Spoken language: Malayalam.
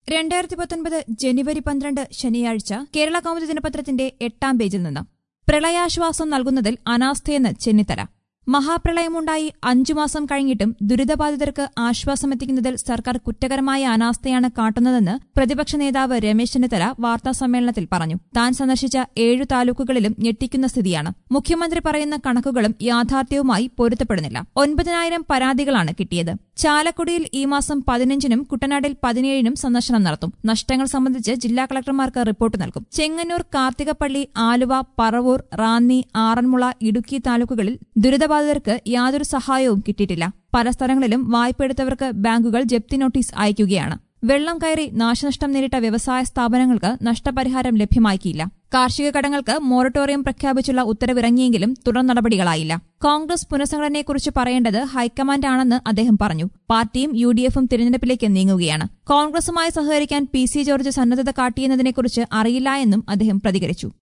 രണ്ടായിരത്തി പത്തൊൻപത് ജനുവരി പന്ത്രണ്ട് ശനിയാഴ്ച കേരള കൗമുദി ദിനപത്രത്തിന്റെ എട്ടാം പേജിൽ നിന്ന് പ്രളയാശ്വാസം നൽകുന്നതിൽ അനാസ്ഥയെന്ന് ചെന്നിത്തല മഹാപ്രളയമുണ്ടായി അഞ്ചു മാസം കഴിഞ്ഞിട്ടും ദുരിതബാധിതർക്ക് ആശ്വാസമെത്തിക്കുന്നതിൽ സർക്കാർ കുറ്റകരമായ അനാസ്ഥയാണ് കാട്ടുന്നതെന്ന് പ്രതിപക്ഷ നേതാവ് രമേശ് ചെന്നിത്തല വാർത്താസമ്മേളനത്തിൽ പറഞ്ഞു താൻ സന്ദർശിച്ച ഏഴു താലൂക്കുകളിലും ഞെട്ടിക്കുന്ന സ്ഥിതിയാണ് മുഖ്യമന്ത്രി പറയുന്ന കണക്കുകളും യാഥാർത്ഥ്യവുമായി പൊരുത്തപ്പെടുന്നില്ല ഒൻപതിനായിരം പരാതികളാണ് കിട്ടിയത് ചാലക്കുടിയിൽ ഈ മാസം പതിനഞ്ചിനും കുട്ടനാടിൽ പതിനേഴിനും സന്ദർശനം നടത്തും നഷ്ടങ്ങൾ സംബന്ധിച്ച് ജില്ലാ കളക്ടർമാർക്ക് റിപ്പോർട്ട് നൽകും ചെങ്ങന്നൂർ കാർത്തികപ്പള്ളി ആലുവ പറവൂർ റാന്നി ആറന്മുള ഇടുക്കി താലൂക്കുകളിൽ ദുരിതബാധിതർക്ക് യാതൊരു സഹായവും കിട്ടിയിട്ടില്ല പല സ്ഥലങ്ങളിലും വായ്പ എടുത്തവർക്ക് ബാങ്കുകൾ ജപ്തി നോട്ടീസ് അയക്കുകയാണ് വെള്ളം കയറി നാശനഷ്ടം നേരിട്ട വ്യവസായ സ്ഥാപനങ്ങൾക്ക് നഷ്ടപരിഹാരം ലഭ്യമാക്കിയില്ല കാർഷിക കടങ്ങൾക്ക് മൊറട്ടോറിയം പ്രഖ്യാപിച്ചുള്ള ഉത്തരവിറങ്ങിയെങ്കിലും തുടർ നടപടികളായില്ല കോൺഗ്രസ് പുനഃസംഘടനയെക്കുറിച്ച് പറയേണ്ടത് ഹൈക്കമാൻഡ് ആണെന്ന് അദ്ദേഹം പറഞ്ഞു പാർട്ടിയും യു ഡി എഫും തിരഞ്ഞെടുപ്പിലേക്ക് നീങ്ങുകയാണ് കോൺഗ്രസുമായി സഹകരിക്കാൻ പി സി ജോർജ് സന്നദ്ധത കാട്ടിയെന്നതിനെക്കുറിച്ച് അറിയില്ല എന്നും അദ്ദേഹം പ്രതികരിച്ചു